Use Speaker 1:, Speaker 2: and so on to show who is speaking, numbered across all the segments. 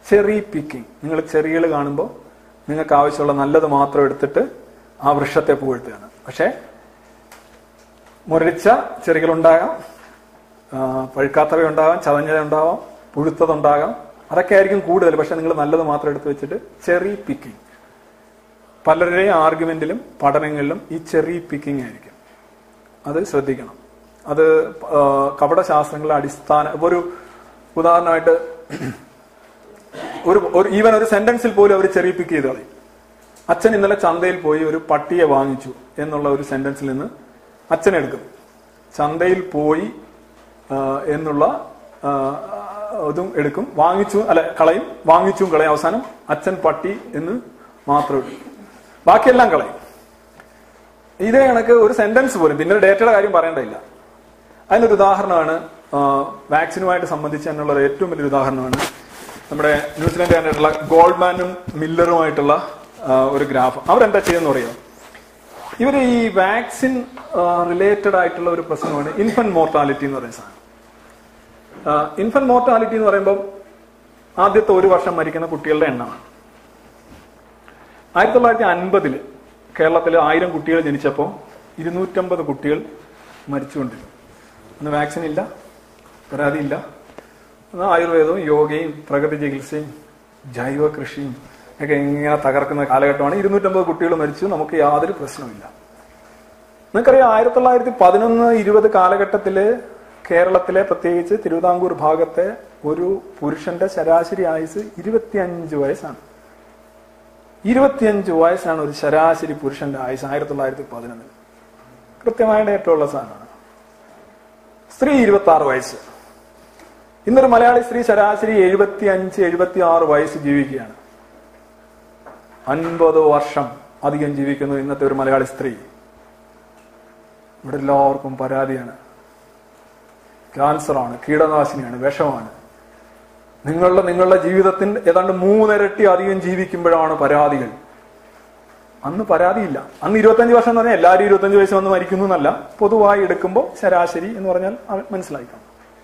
Speaker 1: cherry picking നിങ്ങൾ ചെറികൾ കാണുമ്പോൾ നിങ്ങൾക്ക് ആവശ്യമുള്ള നല്ലത് മാത്രം എടുത്തിട്ട് ആ വൃക്ഷത്തെ പുകഴ്ത്തുകയാണ് പക്ഷേ മുരടിച്ച ചെറികളുണ്ടാകാം ആ, പഴുക്കാത്തവയുണ്ടാകാം ചതഞ്ഞതുണ്ടാവാം പുഴുത്തതുണ്ടാകാം അതൊക്കെ ആയിരിക്കും കൂടുതൽ പക്ഷെ നിങ്ങൾ നല്ലത് മാത്രം എടുത്ത് വെച്ചിട്ട് ചെറി പിക്കിംഗ് പലരുടെയും ആർഗ്യുമെന്റിലും പഠനങ്ങളിലും ഈ ചെറി പിക്കിംഗ് ആയിരിക്കും അത് ശ്രദ്ധിക്കണം അത് ആ, കപടശാസ്ത്രങ്ങളുടെ അടിസ്ഥാന ഇപ്പൊ ഒരു ഉദാഹരണമായിട്ട് ഒരു ഒരു ഈവൻ ഒരു സെന്റൻസിൽ പോലും അവർ ചെറിയ പിക്ക് ചെയ്ത് കളയും അച്ഛൻ ഇന്നലെ ചന്തയിൽ പോയി ഒരു പട്ടിയെ വാങ്ങിച്ചു എന്നുള്ള ഒരു സെന്റൻസിൽ നിന്ന് അച്ഛൻ എടുക്കും ചന്തയിൽ പോയി ആ, എന്നുള്ള ആ, അതും എടുക്കും വാങ്ങിച്ചു അല്ല കളയും വാങ്ങിച്ചും കളയും അവസാനം അച്ഛൻ പട്ടി എന്ന് മാത്രം എടുക്കും ബാക്കിയെല്ലാം കളയും ഇതേ കണക്ക് ഒരു സെന്റൻസ് പോലും പിന്നെ ഡേറ്റയുടെ കാര്യം പറയേണ്ടതില്ല അതിനൊരു ഉദാഹരണമാണ് ആ, വാക്സിനുമായിട്ട് സംബന്ധിച്ച് എന്നുള്ള ഒരു ഏറ്റവും വലിയൊരു ഉദാഹരണമാണ് നമ്മുടെ ന്യൂസിലാൻഡുകാരായിട്ടുള്ള ഗോൾഡ്മാനും മില്ലറുമായിട്ടുള്ള ആ, ഒരു ഗ്രാഫ് അവരെന്താ ചെയ്യുന്ന പറയാം ഇവര് ഈ വാക്സിൻ റിലേറ്റഡ് ആയിട്ടുള്ള ഒരു പ്രശ്നമാണ് ഇൻഫന്റ് മോർട്ടാലിറ്റി എന്ന് പറയുന്ന സാധനം ഇൻഫന്റ് മോർട്ടാലിറ്റി എന്ന് പറയുമ്പോൾ ആദ്യത്തെ ഒരു വർഷം മരിക്കുന്ന കുട്ടികളുടെ എണ്ണമാണ് ആയിരത്തി തൊള്ളായിരത്തി അൻപതില് കേരളത്തിൽ ആയിരം കുട്ടികൾ ജനിച്ചപ്പോൾ ഇരുന്നൂറ്റമ്പത് കുട്ടികൾ മരിച്ചുകൊണ്ടിരുന്നു അന്ന് വാക്സിൻ ഇല്ല പരാതിയില്ല അന്ന് ആയുർവേദവും യോഗയും പ്രകൃതി ചികിത്സയും ജൈവ കൃഷിയും ഒക്കെ ഇങ്ങനെ തകർക്കുന്ന കാലഘട്ടമാണ് ഇരുന്നൂറ്റമ്പത് കുട്ടികൾ മരിച്ചു നമുക്ക് യാതൊരു പ്രശ്നവുമില്ല നിങ്ങൾക്കറിയാം ആയിരത്തി തൊള്ളായിരത്തി പതിനൊന്ന് ഇരുപത് കാലഘട്ടത്തില് കേരളത്തിലെ പ്രത്യേകിച്ച് തിരുവിതാംകൂർ ഭാഗത്തെ ഒരു പുരുഷന്റെ ശരാശരി ആയുസ് ഇരുപത്തിയഞ്ച് വയസ്സാണ് ഇരുപത്തിയഞ്ച് വയസ്സാണ് ഒരു ശരാശരി പുരുഷന്റെ ആയുസ് ആയിരത്തി തൊള്ളായിരത്തി പതിനൊന്നിൽ കൃത്യമായ ഡേറ്റുള്ള സാധനമാണ് സ്ത്രീ ഇരുപത്തി ആറ് വയസ്സ് ഇന്നൊരു മലയാളി സ്ത്രീ ശരാശരി എഴുപത്തി അഞ്ച് എഴുപത്തി ആറ് വയസ്സ് ജീവിക്കുകയാണ് അൻപത് വർഷം അധികം ജീവിക്കുന്നു ഇന്നത്തെ ഒരു മലയാളി സ്ത്രീ ഇവിടെ എല്ലാവർക്കും പരാതിയാണ് ക്യാൻസറാണ് കീടനാശിനിയാണ് വിഷമാണ് നിങ്ങളുടെ നിങ്ങളുടെ ജീവിതത്തിന്റെ ഏതാണ്ട് മൂന്നിരട്ടി അധികം ജീവിക്കുമ്പോഴാണ് പരാതികൾ അന്ന് പരാതിയില്ല അന്ന് ഇരുപത്തഞ്ച് വർഷം എന്ന് പറഞ്ഞാൽ എല്ലാവരും ഇരുപത്തഞ്ച് വയസ്സ് വന്ന് മരിക്കുന്നു എന്നല്ല പൊതുവായി എടുക്കുമ്പോൾ ശരാശരി എന്ന് പറഞ്ഞാൽ അവൻ മനസ്സിലാക്കണം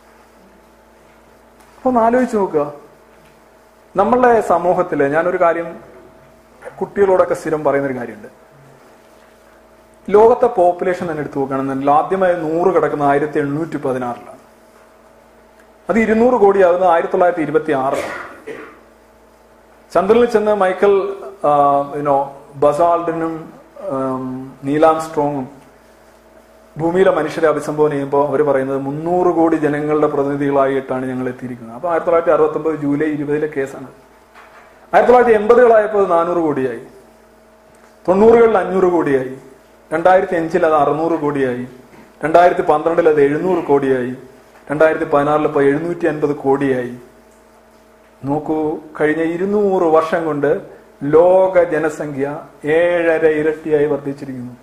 Speaker 1: അപ്പൊ ഒന്ന് ആലോചിച്ച് നോക്കുക നമ്മളുടെ സമൂഹത്തില് ഞാനൊരു കാര്യം കുട്ടികളോടൊക്കെ സ്ഥിരം പറയുന്നൊരു കാര്യമുണ്ട് ലോകത്തെ പോപ്പുലേഷൻ തന്നെ എടുത്തു നോക്കുകയാണെന്നുണ്ടെങ്കിൽ ആദ്യമായി നൂറ് കിടക്കുന്ന ആയിരത്തി എണ്ണൂറ്റി പതിനാറിലാണ് അത് ഇരുന്നൂറ് കോടിയാകുന്നത് ആയിരത്തി തൊള്ളായിരത്തി ഇരുപത്തി ആറിലാണ് ചന്ദ്രനിൽ ചെന്ന് മൈക്കൽ യുനോ ബസാൾഡിനും നീലാം സ്ട്രോങ്ങും ഭൂമിയിലെ മനുഷ്യരെ അഭിസംബോധന ചെയ്യുമ്പോൾ അവർ പറയുന്നത് മുന്നൂറ് കോടി ജനങ്ങളുടെ പ്രതിനിധികളായിട്ടാണ് ഞങ്ങൾ എത്തിയിരിക്കുന്നത് അപ്പൊ ആയിരത്തി തൊള്ളായിരത്തി അറുപത്തി ഒമ്പത് ജൂലൈ ഇരുപതിലെ കേസാണ് ആയിരത്തി തൊള്ളായിരത്തി എൺപതുകളായപ്പോൾ നാനൂറ് കോടിയായി തൊണ്ണൂറുകളിൽ അഞ്ഞൂറ് കോടിയായി രണ്ടായിരത്തി അഞ്ചിൽ അത് അറുന്നൂറ് കോടിയായി രണ്ടായിരത്തി പന്ത്രണ്ടിൽ അത് എഴുന്നൂറ് കോടിയായി രണ്ടായിരത്തി പതിനാറിൽ ഇപ്പോൾ എഴുന്നൂറ്റി അൻപത് കോടിയായി നോക്കൂ കഴിഞ്ഞ ഇരുന്നൂറ് വർഷം കൊണ്ട് ലോക ജനസംഖ്യ ഏഴര ഇരട്ടിയായി വർദ്ധിച്ചിരിക്കുന്നു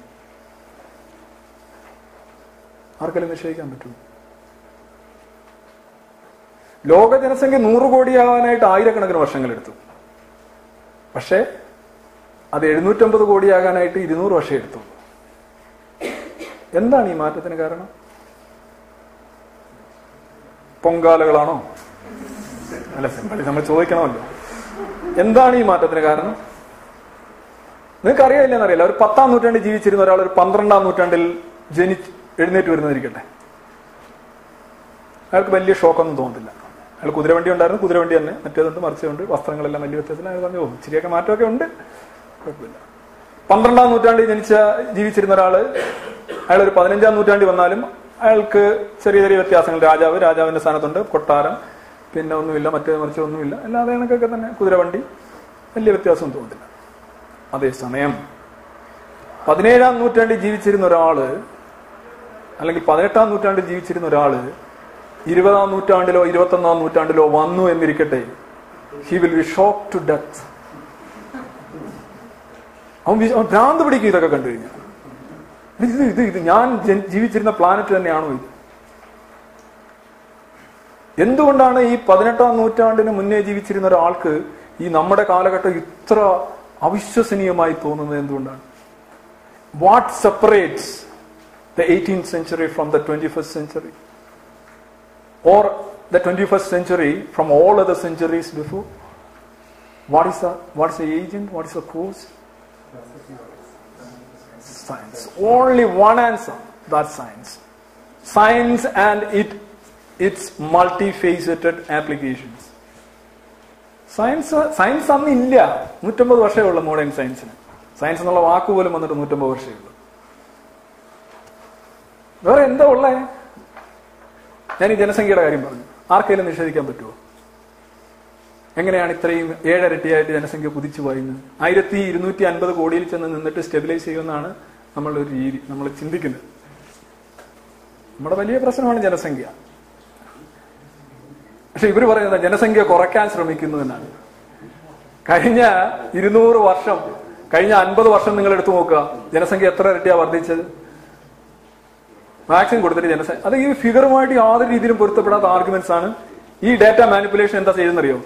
Speaker 1: ആർക്കെങ്കിലും നിശ്ചയിക്കാൻ പറ്റൂ ലോക ജനസംഖ്യ നൂറ് കോടിയാവാനായിട്ട് ആയിരക്കണക്കിന് വർഷങ്ങളെടുത്തു പക്ഷേ അത് എഴുന്നൂറ്റമ്പത് കോടിയാകാനായിട്ട് ഇരുന്നൂറ് വർഷം എടുത്തു എന്താണ് ഈ മാറ്റത്തിന് കാരണം പൊങ്കാലകളാണോ അല്ല സിമ്പിളി നമ്മൾ ചോദിക്കണമല്ലോ എന്താണ് ഈ മാറ്റത്തിന് കാരണം നിങ്ങൾക്ക് അറിയില്ലെന്ന് അറിയില്ല ഒരു പത്താം നൂറ്റാണ്ടിൽ ജീവിച്ചിരുന്ന ഒരാൾ ഒരു പന്ത്രണ്ടാം നൂറ്റാണ്ടിൽ ജനി എഴുന്നേറ്റ് വരുന്നതിരിക്കട്ടെ അയാൾക്ക് വലിയ ഷോക്കൊന്നും തോന്നുന്നില്ല അയാൾ കുതിരവണ്ടി ഉണ്ടായിരുന്നു കുതിരവണ്ടി തന്നെ മറ്റേതുണ്ട് മറിച്ചുണ്ട് വസ്ത്രങ്ങളെല്ലാം വലിയ വ്യത്യാസത്തിൽ അയാൾ പറഞ്ഞു "ഓ, ഇച്ചിരിയൊക്കെ മാറ്റമൊക്കെ ഉണ്ട് കുഴപ്പമില്ല പന്ത്രണ്ടാം നൂറ്റാണ്ടിൽ ജനിച്ച ജീവിച്ചിരുന്ന ഒരാള് അയാൾ ഒരു പതിനഞ്ചാം നൂറ്റാണ്ടിൽ വന്നാലും അയാൾക്ക് ചെറിയ ചെറിയ വ്യത്യാസങ്ങൾ രാജാവ് രാജാവിന്റെ സ്ഥാനത്തുണ്ട് കൊട്ടാരം പിന്നെ ഒന്നുമില്ല മറ്റേ മറിച്ച് ഒന്നുമില്ല അല്ലാതെ കണക്കൊക്കെ തന്നെ കുതിരവണ്ടി വലിയ വ്യത്യാസം തോന്നുന്നില്ല അതേസമയം പതിനേഴാം നൂറ്റാണ്ടിൽ ജീവിച്ചിരുന്ന ഒരാള് അല്ലെങ്കിൽ പതിനെട്ടാം നൂറ്റാണ്ടിൽ ജീവിച്ചിരുന്ന ഒരാള് ഇരുപതാം നൂറ്റാണ്ടിലോ ഇരുപത്തൊന്നാം നൂറ്റാണ്ടിലോ വന്നു എന്നിരിക്കട്ടെ he will be shock to death അവൻ വി- അവൻ ഭ്രാന്ത് പിടിക്കും ഇതൊക്കെ കണ്ടു കഴിഞ്ഞാൽ ഇത് ഇത് ഇത് ഞാൻ ജനി- ജീവിച്ചിരുന്ന പ്ലാനറ്റ് തന്നെയാണോ ഇത് എന്തുകൊണ്ടാണ് ഈ പതിനെട്ടാം നൂറ്റാണ്ടിന് മുന്നേ ജീവിച്ചിരുന്ന ഒരാൾക്ക് ഈ നമ്മുടെ കാലഘട്ടം ഇത്ര അവിശ്വസനീയമായി തോന്നുന്നത് എന്തുകൊണ്ടാണ് what separates the eighteen century from the twenty first century or the twenty first century from all other centuries before what is the what is the agent what is the cause science only one answer that science science and it it's multi faceted applications science science അന്ന് ഇല്ല നൂറ്റമ്പത് വർഷമേ ഉള്ളൂ modern സയൻസിന് science എന്നുള്ള വാക്ക് പോലും വന്നിട്ട് നൂറ്റമ്പത് വർഷമേ ഉള്ളൂ വേറെ എന്താ ഉള്ളേ ഞാൻ ഈ ജനസംഖ്യയുടെ കാര്യം പറഞ്ഞു ആർക്കെങ്കിലും നിഷേധിക്കാൻ പറ്റുമോ എങ്ങനെയാണ് ഇത്രയും ഏഴരട്ടിയായിട്ട് ജനസംഖ്യ കുതിച്ചു പോയുന്നത് ആയിരത്തി ഇരുന്നൂറ്റി അൻപത് കോടിയിൽ ചെന്ന് നിന്നിട്ട് സ്റ്റെബിലൈസ് ചെയ്യുമെന്നാണ് നമ്മളുടെ ഒരു രീതി നമ്മൾ ചിന്തിക്കുന്നത് നമ്മുടെ വലിയ പ്രശ്നമാണ് ജനസംഖ്യ പക്ഷെ ഇവർ പറയുന്നത് ജനസംഖ്യ കുറയ്ക്കാൻ ശ്രമിക്കുന്നു എന്നാണ് കഴിഞ്ഞ ഇരുന്നൂറ് വർഷം കഴിഞ്ഞ അൻപത് വർഷം നിങ്ങൾ എടുത്തു നോക്കുക ജനസംഖ്യ എത്ര ഇരട്ടിയാ വർദ്ധിച്ചത് വാക്സിൻ കൊടുത്തിട്ട് ജനസംഖ്യ അത് ഈ ഫിഗറുമായിട്ട് യാതൊരു രീതിയിലും പൊരുത്തപ്പെടാത്ത ആർഗ്യുമെന്റ്സ് ആണ് ഈ ഡാറ്റ മാനിപ്പുലേഷൻ എന്താ ചെയ്യുന്നറിയോ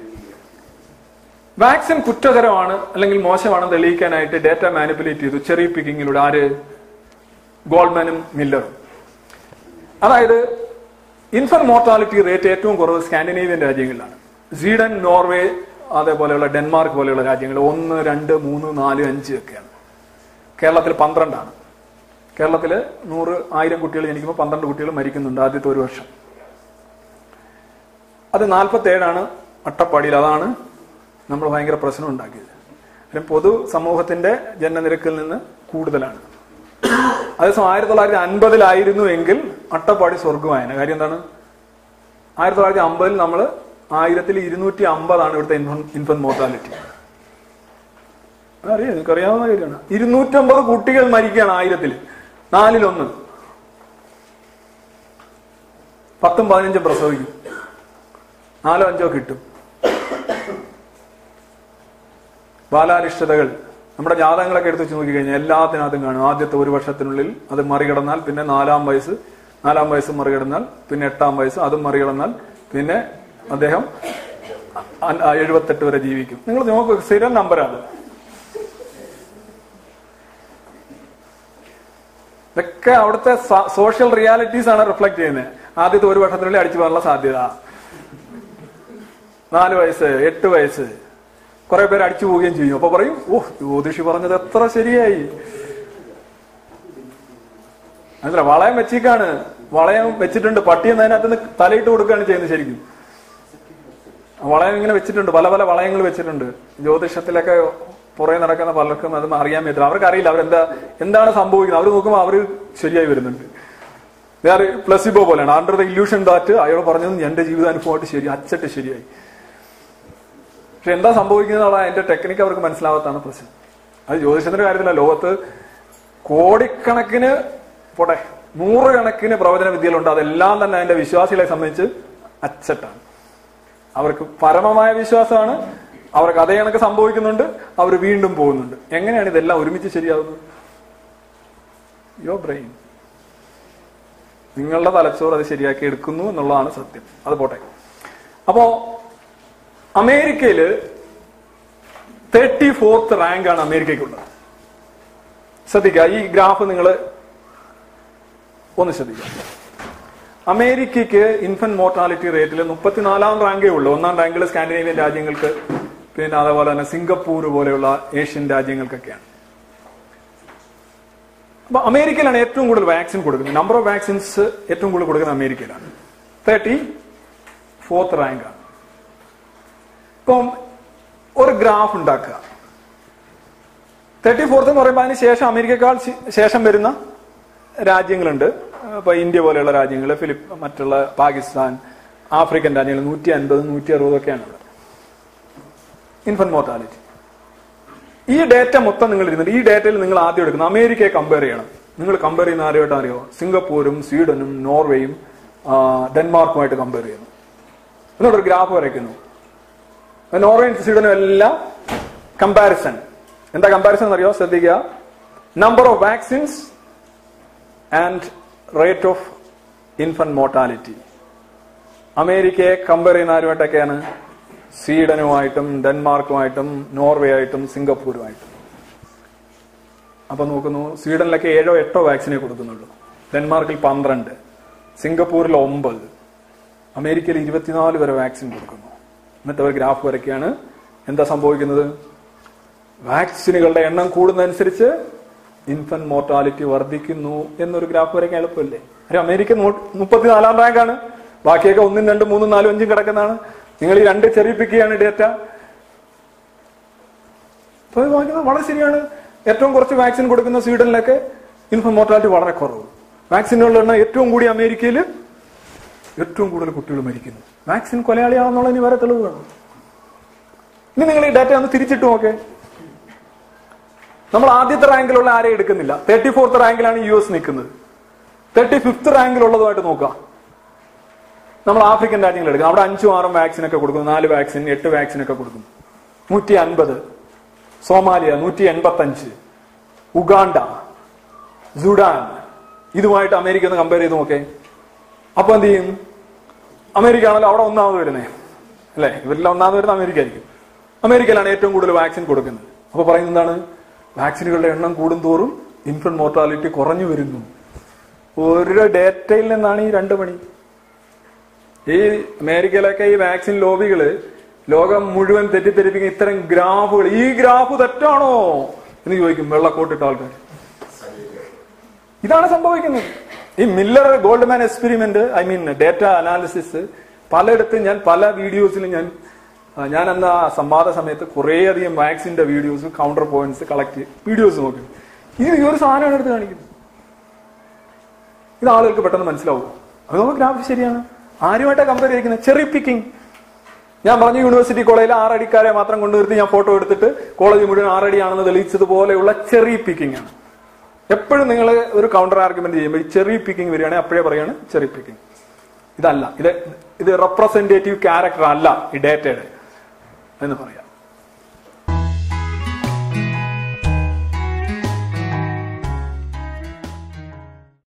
Speaker 1: വാക്സിൻ കുറ്റകരമാണ് അല്ലെങ്കിൽ മോശമാണെന്ന് തെളിയിക്കാനായിട്ട് ഡാറ്റ മാനിപ്പുലേറ്റ് ചെയ്തു ചെറിയ പിക്കിങ്ങിലൂടെ ആര് ഗോൾഡ്മാനും മില്ലറും അതായത് ഇൻഫന്റ് മോർട്ടാലിറ്റി റേറ്റ് ഏറ്റവും കുറവ് സ്കാൻഡിനേവിയൻ രാജ്യങ്ങളിലാണ് സ്വീഡൻ നോർവേ അതേപോലെയുള്ള ഡെൻമാർക്ക് പോലെയുള്ള രാജ്യങ്ങൾ ഒന്ന് രണ്ട് മൂന്ന് നാല് അഞ്ച് ഒക്കെയാണ് കേരളത്തിൽ പന്ത്രണ്ടാണ് കേരളത്തിൽ നൂറ് ആയിരം കുട്ടികൾ ജനിക്കുമ്പോൾ പന്ത്രണ്ട് കുട്ടികൾ മരിക്കുന്നുണ്ട് ആദ്യത്തെ ഒരു വർഷം അത് നാൽപ്പത്തി ഏഴാണ് അട്ടപ്പാടിയിൽ അതാണ് നമ്മൾ ഭയങ്കര പ്രശ്നം ഉണ്ടാക്കിയത് കാര്യം പൊതു സമൂഹത്തിന്റെ ജനനനിരക്കിൽ നിന്ന് കൂടുതലാണ് അതേസമയം ആയിരത്തി തൊള്ളായിരത്തി അൻപതിലായിരുന്നു എങ്കിൽ അട്ടപ്പാടി സ്വർഗമായന കാര്യം എന്താണ് ആയിരത്തി തൊള്ളായിരത്തി അമ്പതിൽ നമ്മൾ ആയിരത്തിൽ ഇരുന്നൂറ്റി അമ്പതാണ് ഇവിടുത്തെ ഇൻഫന്റ് മോർട്ടാലിറ്റി അറിയാം നിങ്ങൾക്ക് അറിയാവുന്ന കാര്യമാണ് ഇരുന്നൂറ്റമ്പത് കുട്ടികൾ മരിക്കുകയാണ് ആയിരത്തിൽ നാലിലൊന്ന് പത്തും പതിനഞ്ചും പ്രസവിക്കും നാലോ അഞ്ചോ കിട്ടും ബാലാരിഷ്ടതകൾ നമ്മുടെ ജാതകങ്ങളൊക്കെ എടുത്ത് വെച്ച് നോക്കിക്കഴിഞ്ഞാൽ എല്ലാത്തിനകത്തും കാണും ആദ്യത്തെ ഒരു വർഷത്തിനുള്ളിൽ അത് മറികടന്നാൽ പിന്നെ നാലാം വയസ്സ് നാലാം വയസ്സ് മറികടന്നാൽ പിന്നെ എട്ടാം വയസ്സ് അതും മറികടന്നാൽ പിന്നെ അദ്ദേഹം അ- അ- എഴുപത്തെട്ട് വരെ ജീവിക്കും നിങ്ങൾ നോക്കുക സ്ഥിരം നമ്പറാണ് ഇതൊക്കെ അവിടുത്തെ സോഷ്യൽ റിയാലിറ്റീസ് ആണ് റിഫ്ലക്ട് ചെയ്യുന്നത് ആദ്യത്തെ ഒരു വർഷത്തിനുള്ളിൽ അടിച്ചു പോകാനുള്ള സാധ്യത നാല് വയസ്സ് എട്ട് വയസ്സ് കുറെ പേര് അടിച്ചു പോവുകയും ചെയ്യും അപ്പൊ പറയും ഓ ജ്യോതിഷി പറഞ്ഞത് എത്ര ശരിയായി മനസ്സിലാ വളയം വെച്ചേക്കാണ് വളയം വെച്ചിട്ടുണ്ട് പട്ടി എന്നതിനകത്ത് നിന്ന് തലയിട്ട് കൊടുക്കുകയാണ് ചെയ്യുന്നത് ശരിക്കും വളയം ഇങ്ങനെ വെച്ചിട്ടുണ്ട് പല പല വളയങ്ങൾ വെച്ചിട്ടുണ്ട് ജ്യോതിഷത്തിലൊക്കെ പുറകെ നടക്കുന്ന പലർക്കും അത് അറിയാൻ പറ്റില്ല അവർക്ക് അറിയില്ല അവരെന്താ എന്താണ് സംഭവിക്കുന്നത് അവർ നോക്കുമ്പോൾ അവർ ശരിയായി വരുന്നുണ്ട് വേറെ പ്ലസിബോ പോലെയാണ് അണ്ടർ ദ ഇല്യൂഷൻ ദാറ്റ് അയാൾ പറഞ്ഞത് എന്റെ ജീവിതാനുഭവമായിട്ട് ശരി അച്ചട്ട് ശരിയായി പക്ഷെ എന്താ സംഭവിക്കുന്നത് അതിന്റെ ടെക്നിക്ക് അവർക്ക് മനസ്സിലാവാത്താണ് പ്രശ്നം അത് ജ്യോതിഷത്തിന്റെ കാര്യത്തില ലോകത്ത് കോടിക്കണക്കിന് പോട്ടെ നൂറുകണക്കിന് പ്രവചന വിദ്യകളുണ്ട് അതെല്ലാം തന്നെ അതിന്റെ വിശ്വാസികളെ സംബന്ധിച്ച് അച്ചട്ടാണ് അവർക്ക് പരമമായ വിശ്വാസമാണ് അവർക്ക് അതേ കണക്ക് സംഭവിക്കുന്നുണ്ട് അവർ വീണ്ടും പോകുന്നുണ്ട് എങ്ങനെയാണ് ഇതെല്ലാം ഒരുമിച്ച് ശരിയാവുന്നത് യോ ബ്രെയിൻ നിങ്ങളുടെ തലച്ചോറ് അത് ശരിയാക്കി എടുക്കുന്നു എന്നുള്ളതാണ് സത്യം അത് പോട്ടെ അപ്പോ അമേരിക്കയില് തേർട്ടി ഫോർത്ത് റാങ്ക് ആണ് അമേരിക്കയ്ക്കുള്ളത് ശ്രദ്ധിക്കുക ഈ ഗ്രാഫ് നിങ്ങൾ ഒന്ന് ശ്രദ്ധിക്കുക അമേരിക്കയ്ക്ക് ഇൻഫന്റ് മോർട്ടാലിറ്റി റേറ്റിൽ മുപ്പത്തിനാലാം റാങ്കേ ഉള്ളൂ ഒന്നാം റാങ്കിൽ സ്കാൻഡിനേവിയൻ രാജ്യങ്ങൾക്ക് പിന്നെ അതേപോലെ തന്നെ സിംഗപ്പൂർ പോലെയുള്ള ഏഷ്യൻ രാജ്യങ്ങൾക്കൊക്കെയാണ് അപ്പൊ അമേരിക്കയിലാണ് ഏറ്റവും കൂടുതൽ വാക്സിൻ കൊടുക്കുന്നത് നമ്പർ ഓഫ് വാക്സിൻസ് ഏറ്റവും കൂടുതൽ കൊടുക്കുന്നത് അമേരിക്കയിലാണ് തേർട്ടി ഫോർത്ത് റാങ്ക് ആണ് ഇപ്പം ഒരു ഗ്രാഫ് ഉണ്ടാക്കുക തേർട്ടി ഫോർത്ത് എന്ന് പറയുമ്പോൾ അതിന് ശേഷം അമേരിക്കക്കാൾ ശി- ശേഷം വരുന്ന രാജ്യങ്ങളുണ്ട് ഇപ്പൊ ഇന്ത്യ പോലെയുള്ള രാജ്യങ്ങൾ ഫിലിപ്പ് മറ്റുള്ള പാകിസ്ഥാൻ ആഫ്രിക്കൻ രാജ്യങ്ങൾ നൂറ്റി അൻപത് നൂറ്റി അറുപത് ഒക്കെയാണ് ഇവിടെ ഇൻഫന്റ് മോർട്ടാലിറ്റി ഈ ഡേറ്റ മൊത്തം നിങ്ങൾ ഇരുന്നിട്ട് ഈ ഡേറ്റയിൽ നിങ്ങൾ ആദ്യം എടുക്കുന്നത് അമേരിക്കയെ കമ്പയർ ചെയ്യണം നിങ്ങൾ കമ്പയർ ചെയ്യുന്ന ആരുമായിട്ട് അറിയോ സിംഗപ്പൂരും സ്വീഡനും നോർവേയും ആ, ഡെൻമാർക്കുമായിട്ട് കമ്പയർ ചെയ്യുന്നു എന്നിട്ടൊരു ഗ്രാഫ് വരയ്ക്കുന്നു നോർവേയും സ്വീഡനും എല്ലാം കമ്പാരിസൺ എന്താ കമ്പാരിസൺ എന്നറിയോ ശ്രദ്ധിക്കുക number of vaccines and rate of infant mortality അമേരിക്കയെ കമ്പയർ ചെയ്യുന്ന ആരുമായിട്ടൊക്കെയാണ് സ്വീഡനുമായിട്ടും ഡെൻമാർക്കുമായിട്ടും നോർവേ ആയിട്ടും സിംഗപ്പൂരുമായിട്ടും അപ്പൊ നോക്കുന്നു സ്വീഡനിലൊക്കെ ഏഴോ എട്ടോ വാക്സിനെ കൊടുക്കുന്നുള്ളൂ ഡെൻമാർക്കിൽ പന്ത്രണ്ട് സിംഗപ്പൂരിൽ ഒമ്പത് അമേരിക്കയിൽ ഇരുപത്തിനാല് വരെ വാക്സിൻ കൊടുക്കുന്നു എന്നിട്ട് അവർ ഗ്രാഫ് വരയ്ക്കുകയാണ് എന്താ സംഭവിക്കുന്നത് വാക്സിനുകളുടെ എണ്ണം കൂടുന്നതനുസരിച്ച് ഇൻഫന്റ് മോർട്ടാലിറ്റി വർദ്ധിക്കുന്നു എന്നൊരു ഗ്രാഫ് വരയ്ക്കാൻ എളുപ്പമില്ലേ ഒരു അമേരിക്ക നൂ- മുപ്പത്തിനാലാം റാങ്കാണ് ബാക്കിയൊക്കെ ഒന്നും രണ്ടും മൂന്നും നാലും അഞ്ചും കിടക്കുന്നതാണ് നിങ്ങൾ ഈ രണ്ട് ചെറിയിപ്പിക്കുകയാണ് ഡേറ്റ അപ്പൊ ഇത് വായിക്കുന്നത് വളരെ ശരിയാണ് ഏറ്റവും കുറച്ച് വാക്സിൻ കൊടുക്കുന്ന സ്വീഡനിലൊക്കെ ഇൻഫന്റ് മോർട്ടാലിറ്റി വളരെ കുറവ് വാക്സിനുകളുടെ എണ്ണം ഏറ്റവും കൂടി അമേരിക്കയിൽ ഏറ്റവും കൂടുതൽ കുട്ടികൾ മരിക്കുന്നു വാക്സിൻ കൊലയാളിയാണെന്നുള്ളതിന് വേറെ തെളിവ് വേണം ഇനി നിങ്ങൾ ഈ ഡാറ്റ ഒന്ന് തിരിച്ചിട്ട് നോക്കേ നമ്മൾ ആദ്യത്തെ റാങ്കിലുള്ള ആരെയും എടുക്കുന്നില്ല തേർട്ടി ഫോർത്ത് റാങ്കിലാണ് യു എസ് നിൽക്കുന്നത് തേർട്ടി ഫിഫ്ത്ത് റാങ്കിലുള്ളതുമായിട്ട് നോക്കാം നമ്മൾ ആഫ്രിക്കൻ രാജ്യങ്ങൾ എടുക്കാം അവിടെ അഞ്ചും ആറും വാക്സിൻ ഒക്കെ കൊടുക്കുന്നു നാല് വാക്സിൻ എട്ട് വാക്സിൻ ഒക്കെ കൊടുക്കുന്നു നൂറ്റി അൻപത് സോമാലിയ നൂറ്റി എൺപത്തി അഞ്ച് ഉഗാണ്ട സുഡാൻ ഇതുമായിട്ട് അമേരിക്ക ഒന്ന് കമ്പയർ ചെയ്ത് നോക്കേ അപ്പൊ എന്ത് ചെയ്യും അമേരിക്ക ആണല്ലോ അവിടെ ഒന്നാമത് വരുന്നേ അല്ലെ ഇവരെല്ലാം ഒന്നാമത് വരുന്ന അമേരിക്ക ആയിരിക്കും അമേരിക്കയിലാണ് ഏറ്റവും കൂടുതൽ വാക്സിൻ കൊടുക്കുന്നത് അപ്പൊ പറയുന്നത് എന്താണ് വാക്സിനുകളുടെ എണ്ണം കൂടുന്തോറും ഇൻഫന്റ് മോർട്ടാലിറ്റി കുറഞ്ഞു വരുന്നു ഒരു ഡേറ്റയിൽ നിന്നാണ് ഈ രണ്ട് പണി ഈ അമേരിക്കയിലൊക്കെ ഈ വാക്സിൻ ലോബികള് ലോകം മുഴുവൻ തെറ്റിദ്ധരിപ്പിക്കുന്ന ഇത്തരം ഗ്രാഫുകൾ ഈ ഗ്രാഫ് തെറ്റാണോ എന്ന് ചോദിക്കും വെള്ളക്കോട്ടിട്ട ആൾക്കാർ ഇതാണ് സംഭവിക്കുന്നത് ഈ Miller Goldman experiment I mean data analysis പലയിടത്തും ഞാൻ പല വീഡിയോസിലും ഞാൻ ആ, ഞാൻ അന്ന് ആ സംവാദ സമയത്ത് കുറേയധികം വാക്സിന്റെ videos counter points collect videos നോക്കി ഇത് ഈ ഒരു സാധനമാണ് എടുത്ത് കാണിക്കുന്നത് ഇത് ആളുകൾക്ക് പെട്ടെന്ന് മനസ്സിലാവും അതോ ഗ്രാഫ് ശരിയാണ് ആരുമായിട്ടാണ് കമ്പയർ ചെയ്തിരിക്കുന്നത് ചെറി പിക്കിംഗ് ഞാൻ പറഞ്ഞു യൂണിവേഴ്സിറ്റി കോളേജിൽ ആറടിക്കാരെ മാത്രം കൊണ്ടുവരുത്തി ഞാൻ ഫോട്ടോ എടുത്തിട്ട് കോളേജ് മുഴുവൻ ആറടിയാണെന്ന് തെളിയിച്ചതുപോലെയുള്ള ചെറി പിക്കിംഗ് ആണ് എപ്പോഴും നിങ്ങൾ ഒരു കൗണ്ടർ ആർഗ്യുമെന്റ് ചെയ്യുമ്പോൾ ഈ ചെറി പിക്കിംഗ് വരികയാണെങ്കിൽ അപ്പോഴേ പറയാണ് ചെറി പിക്കിംഗ് ഇതല്ല ഇത് ഇത് റെപ്രസെന്റേറ്റീവ് ക്യാരക്ടർ അല്ല ഈ ഡേറ്റയുടെ എന്ന് പറയാം